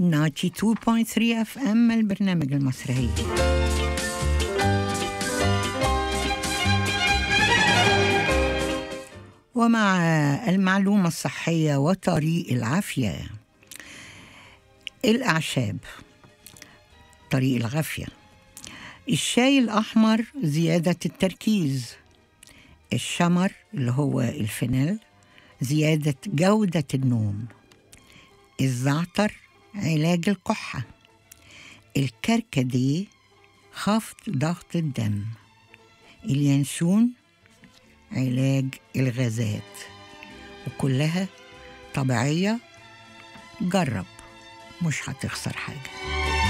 92.3 اف ام البرنامج المسرحي ومع المعلومة الصحية وطريق العافية الأعشاب طريق العافية الشاي الأحمر زيادة التركيز الشمر اللي هو الفينيل زيادة جودة النوم الزعتر علاج الكحة الكركديه خفض ضغط الدم اليانسون علاج الغازات وكلها طبيعية جرب مش هتخسر حاجة